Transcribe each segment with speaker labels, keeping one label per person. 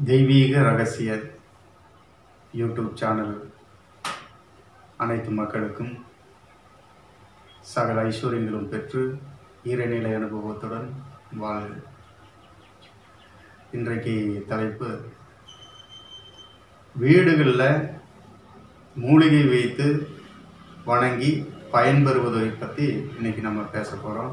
Speaker 1: தெய்வீக ரகசிய YouTube channel அனைத்து மக்களுக்கும் சகல ஐஸ்வர்யங்களும் பெற்று ஈரநிலை அனுபவத்துடன் வாழ்க இன்றைக்கு தலைப்பு வீடுகளில் மூலிகை வைத்து வணங்கி பயன்பெறுவதை பற்றி இன்னைக்கு நம்ம பேச போகிறோம்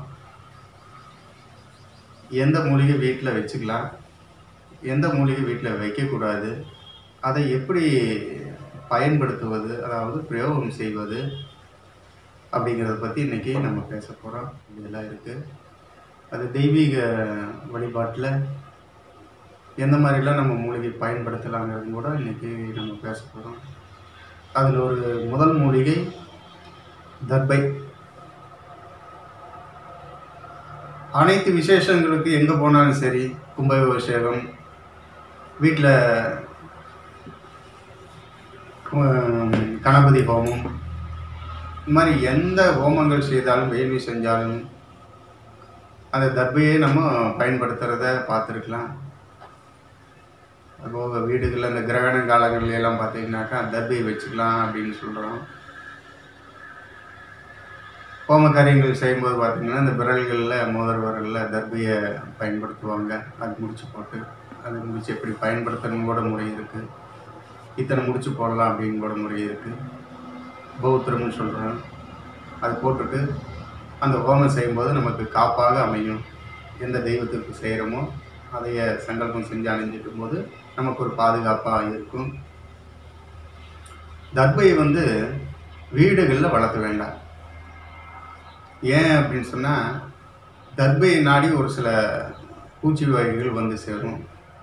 Speaker 1: எந்த மூலிகை வீட்டில் வச்சுக்கலாம் எந்த மூலிகை வீட்டில் வைக்கக்கூடாது அதை எப்படி பயன்படுத்துவது அதாவது பிரயோகம் செய்வது அப்படிங்கிறத பற்றி இன்றைக்கி நம்ம பேச போகிறோம் இதெல்லாம் இருக்குது அது தெய்வீக வழிபாட்டில் எந்த மாதிரிலாம் நம்ம மூலிகை பயன்படுத்தலாங்கிறது கூட இன்றைக்கி நம்ம பேச போகிறோம் அதில் ஒரு முதல் மூலிகை தர்பை அனைத்து விசேஷங்களுக்கு எங்கே போனாலும் சரி கும்பாபிஷேகம் வீட்டில் கணபதி ஹோமம் இந்த மாதிரி எந்த ஹோமங்கள் செய்தாலும் வேள்வி செஞ்சாலும் அந்த தர்பையை நம்ம பயன்படுத்துகிறத பார்த்துருக்கலாம் அதுபோக வீடுகளில் அந்த கிரகண காலங்கள்ல எல்லாம் பார்த்தீங்கன்னாக்கா தர்பையை வச்சுக்கலாம் அப்படின்னு சொல்கிறோம் ஹோம காரியங்கள் செய்யும்போது பார்த்தீங்கன்னா இந்த விரல்களில் மோதிர விரலில் தர்பையை பயன்படுத்துவாங்க அது முடிச்சு போட்டு அது முடிச்சு எப்படி பயன்படுத்தணும் கூட முறை இருக்குது இத்தனை முடிச்சு போடலாம் அப்படின்னு கூட முறை இருக்குது பௌத்திரம்னு சொல்கிறோம் அது போட்டுட்டு அந்த ஹோமம் செய்யும்போது நமக்கு காப்பாக அமையும் எந்த தெய்வத்திற்கு செய்கிறோமோ அதைய சங்கல்பம் செஞ்சு அணிஞ்சிட்டும் போது நமக்கு ஒரு பாதுகாப்பாக இருக்கும் தர்பையை வந்து வீடுகளில் வளர்த்த வேண்டாம் ஏன் அப்படின்னு சொன்னால் தர்பையை நாடி ஒரு சில பூச்சி வகைகள் வந்து சேரும்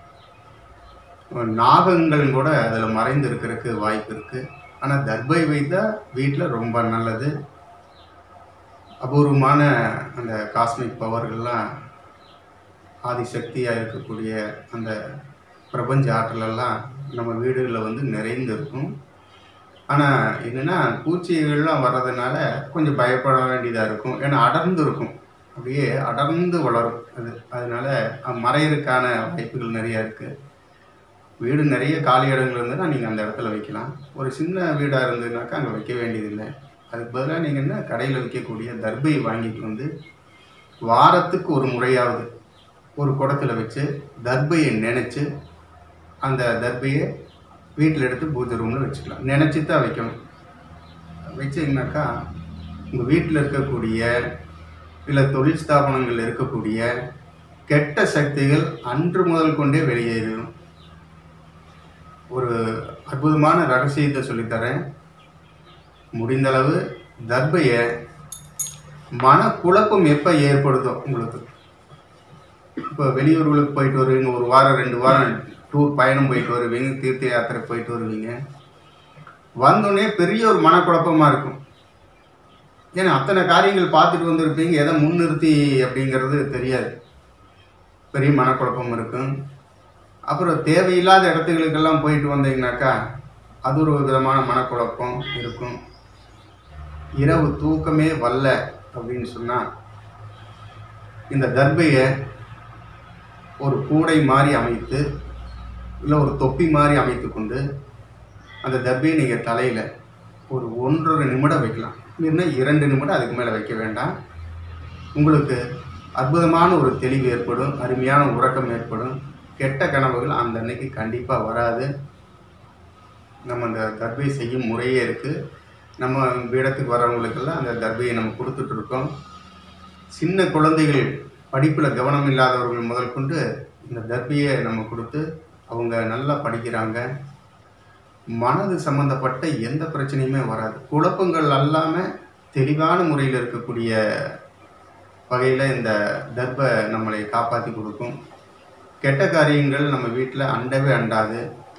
Speaker 1: நாகங்கள் கூட அதில் மறைந்து இருக்கிறதுக்கு வாய்ப்பு இருக்குது ஆனால் தர்பை வைத்தா வீட்டில் ரொம்ப நல்லது அபூர்வமான அந்த காஸ்மிக் பவர்கள்லாம் ஆதிசக்தியாக இருக்கக்கூடிய அந்த பிரபஞ்ச ஆற்றலெல்லாம் நம்ம வீடுகளில் வந்து நிறைந்து இருக்கும் ஆனால் என்னென்னா பூச்சிகள்லாம் வர்றதுனால கொஞ்சம் பயப்பட வேண்டியதாக இருக்கும் ஏன்னா அடர்ந்து இருக்கும் அப்படியே அடர்ந்து வளரும் அது அதனால மறையிறதுக்கான வாய்ப்புகள் நிறையா இருக்குது வீடு நிறைய காலி இடங்கள் இருந்ததுன்னா நீங்கள் அந்த இடத்துல வைக்கலாம் ஒரு சின்ன வீடாக இருந்ததுனாக்கா அங்கே வைக்க வேண்டியதில்லை அதுக்கு பதிலாக நீங்கள் என்ன கடையில் விற்கக்கூடிய தர்பை வாங்கிட்டு வந்து வாரத்துக்கு ஒரு முறையாவது ஒரு குடத்தில் வச்சு தர்பையை நினச்சி அந்த தர்பையை வீட்டில் எடுத்து பூஜை ரூமில் வச்சுக்கலாம் நினச்சி தான் வைக்கணும் வச்சிங்கனாக்கா உங்கள் வீட்டில் இருக்கக்கூடிய இல்லை தொழில் ஸ்தாபனங்கள் இருக்கக்கூடிய கெட்ட சக்திகள் அன்று முதல் கொண்டே வெளியேறும் ஒரு அற்புதமான ரகசியத்தை சொல்லித்தரேன் முடிந்தளவு தர்பையை மனக்குழப்பம் எப்போ ஏற்படுதோ உங்களுக்கு இப்போ வெளியூர்களுக்கு போயிட்டு வருவீங்க ஒரு வாரம் ரெண்டு வாரம் டூர் பயணம் போயிட்டு வருவீங்க தீர்த்த யாத்திரை போயிட்டு வருவீங்க வந்தோடனே பெரிய ஒரு மனக்குழப்பமாக இருக்கும் ஏன்னா அத்தனை காரியங்கள் பார்த்துட்டு வந்திருப்பீங்க எதை முன்னிறுத்தி அப்படிங்கிறது தெரியாது பெரிய மனக்குழப்பம் இருக்கும் அப்புறம் தேவையில்லாத இடத்துகளுக்கெல்லாம் போயிட்டு வந்தீங்கன்னாக்கா அது ஒரு விதமான மனக்குழப்பம் இருக்கும் இரவு தூக்கமே வரல அப்படின்னு சொன்னால் இந்த தர்பையை ஒரு கூடை மாதிரி அமைத்து இல்லை ஒரு தொப்பி மாதிரி அமைத்து கொண்டு அந்த தர்பையை நீங்கள் தலையில் ஒரு ஒன்றரை நிமிடம் வைக்கலாம் இல்லைன்னா இரண்டு நிமிடம் அதுக்கு மேலே வைக்க வேண்டாம் உங்களுக்கு அற்புதமான ஒரு தெளிவு ஏற்படும் அருமையான உறக்கம் ஏற்படும் கெட்ட கனவுகள் அந்த அன்னைக்கு கண்டிப்பாக வராது நம்ம அந்த தர்பை செய்யும் முறையே இருக்குது நம்ம இடத்துக்கு வரவங்களுக்கெல்லாம் அந்த தர்பையை நம்ம கொடுத்துட்ருக்கோம் சின்ன குழந்தைகள் படிப்பில் கவனம் இல்லாதவர்கள் முதல் கொண்டு இந்த தர்பியை நம்ம கொடுத்து அவங்க நல்லா படிக்கிறாங்க மனது சம்மந்தப்பட்ட எந்த பிரச்சனையுமே வராது குழப்பங்கள் அல்லாமல் தெளிவான முறையில் இருக்கக்கூடிய வகையில் இந்த தர்பை நம்மளை காப்பாற்றி கொடுக்கும் கெட்ட காரியங்கள் நம்ம வீட்டில் அண்டவே அண்டாது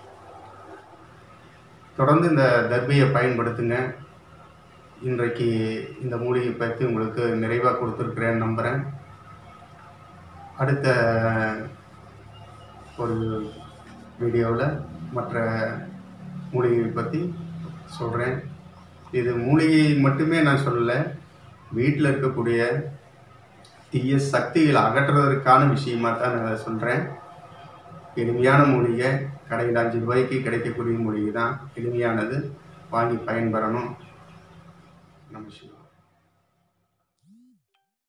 Speaker 1: தொடர்ந்து இந்த தர்பையை பயன்படுத்துங்க இன்றைக்கு இந்த மூலிகை பற்றி உங்களுக்கு நிறைவாக கொடுத்துருக்குறேன்னு நம்புகிறேன் அடுத்த ஒரு வீடியோவில் மற்ற மூலிகை பற்றி சொல்கிறேன் இது மூலிகை மட்டுமே நான் சொல்லலை வீட்டில் இருக்கக்கூடிய தீய சக்திகளை அகற்றுவதற்கான விஷயமா தான் நான் சொல்கிறேன் எளிமையான மூலிகை கடையில் அஞ்சு ரூபாய்க்கு கிடைக்கக்கூடிய மூலிகை தான் எளிமையானது வாங்கி பயன்பெறணும் நம்ம